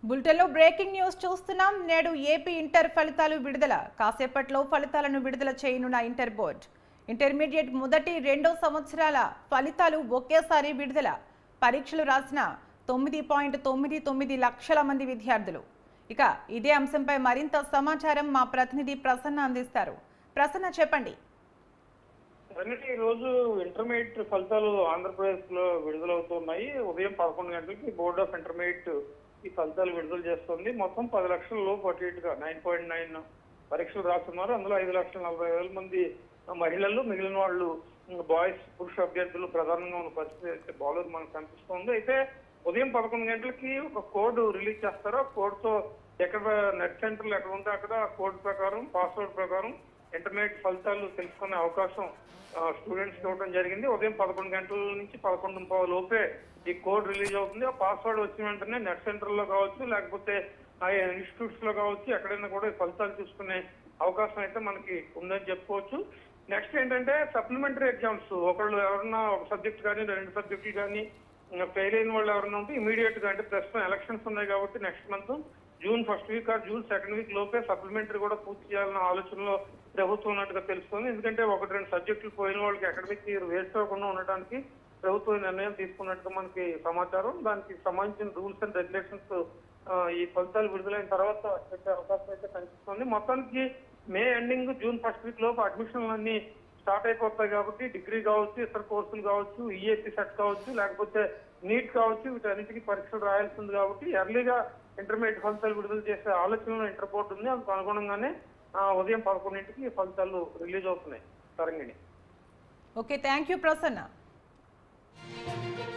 బులెటిన్లో breaking news చూస్తున్నాం నేడు ఏపీ ఇంటర్ ఫలితాలు విడుదల కాసేపట్లో ఫలితాలను విడుదల చేయనున్న ఇంటర్ బోర్డ్ ఇంటర్మీడియట్ మొదటి రెండో సంవత్సరాల ఫలితాలు ఒకేసారి విడుదల పరీక్షలు రాసిన తొమ్మిది పాయింట్ తొమ్మిది తొమ్మిది లక్షల మంది విద్యార్థులు ఇక ఇదే అంశంపై మరింత సమాచారం మా ప్రతినిధి ప్రసన్న అందిస్తారు ప్రసన్న చెప్పండి అన్నిటి ఈ రోజు ఇంటర్మీడియట్ ఫలితాలు ఆంధ్రప్రదేశ్ లో విడుదలవుతున్నాయి ఉదయం పదకొండు గంటలకి బోర్డ్ ఆఫ్ ఇంటర్మీడియట్ ఈ ఫలితాలు విడుదల చేస్తుంది మొత్తం పది లక్షల లోపు అటు ఇటుగా నైన్ పాయింట్ నైన్ పరీక్షలు రాస్తున్నారు అందులో ఐదు లక్షల నలభై వేల మంది మహిళలు మిగిలిన వాళ్ళు బాయ్స్ పురుష అభ్యర్థులు ప్రధానంగా ఉన్న పరిస్థితి అయితే బౌలర్ మనకు కనిపిస్తుంది అయితే ఉదయం పదకొండు గంటలకి ఒక కోడ్ రిలీజ్ చేస్తారు ఆ కోడ్ తో ఎక్కడ నెట్ సెంటర్లు ఎక్కడ ఉంటే అక్కడ ఆ కోడ్ ప్రకారం పాస్వర్డ్ ప్రకారం ఇంటర్మీడియట్ ఫలితాలు తెలుసుకునే అవకాశం స్టూడెంట్స్ ఇవ్వడం జరిగింది ఉదయం పదకొండు గంటల నుంచి పదకొండు ముప్పై లోపే ఈ కోడ్ రిలీజ్ అవుతుంది ఆ పాస్వర్డ్ వచ్చిన వెంటనే నెట్ సెంటర్ లో కావచ్చు లేకపోతే ఆ ఇన్స్టిట్యూట్స్ లో కావచ్చు ఎక్కడైనా కూడా ఈ ఫలితాలు చూసుకునే అవకాశం అయితే మనకి ఉందని చెప్పుకోవచ్చు నెక్స్ట్ ఏంటంటే సప్లిమెంటరీ ఎగ్జామ్స్ ఒకళ్ళు ఎవరన్నా ఒక సబ్జెక్ట్ కానీ రెండు సబ్జెక్టులు కానీ ఫెయిల్ అయిన వాళ్ళు ఎవరైనా ఉంటే ఇమీడియట్ గా అంటే ప్రస్తుతం ఎలక్షన్స్ ఉన్నాయి కాబట్టి next month June first week or June second week లోపే సప్లిమెంటరీ కూడా పూర్తి చేయాలన్న ఆలోచనలో ప్రభుత్వం ఉన్నట్టుగా తెలుస్తుంది ఎందుకంటే ఒకటి రెండు సబ్జెక్టులు పోయిన వాళ్ళకి అకాడమిక్ ఇయర్ వేస్ట్ అవ్వకుండా ఉండడానికి ప్రభుత్వం ఈ నిర్ణయం తీసుకున్నట్టుగా మనకి సమాచారం దానికి సంబంధించిన రూల్స్ అండ్ రెగ్యులేషన్స్ ఈ ఫలితాలు విడుదలైన తర్వాత పెట్టే అవకాశం అయితే కనిపిస్తుంది మొత్తానికి May ending June first week లోపు అడ్మిషన్లు అన్ని స్టార్ట్ అయిపోతాయి కాబట్టి డిగ్రీ కావచ్చు ఇతర కోర్సులు కావచ్చు ఈఏపీ సెట్ కావచ్చు లేకపోతే నీట్ కావచ్చు వీటన్నిటికీ పరీక్షలు రాయాల్సింది కాబట్టి ఎర్లీగా ఇంటర్మీడియట్ ఫలితాలు విడుదల చేసే ఆలోచనలో ఇంటర్ బోర్డు ఉంది అందుకు అనుగుణంగానే ఆ, ఉదయం పదకొండింటికి ఈ ఫలితాలు రిలీజ్ అవుతున్నాయి Tarangini okay thank you Prasanna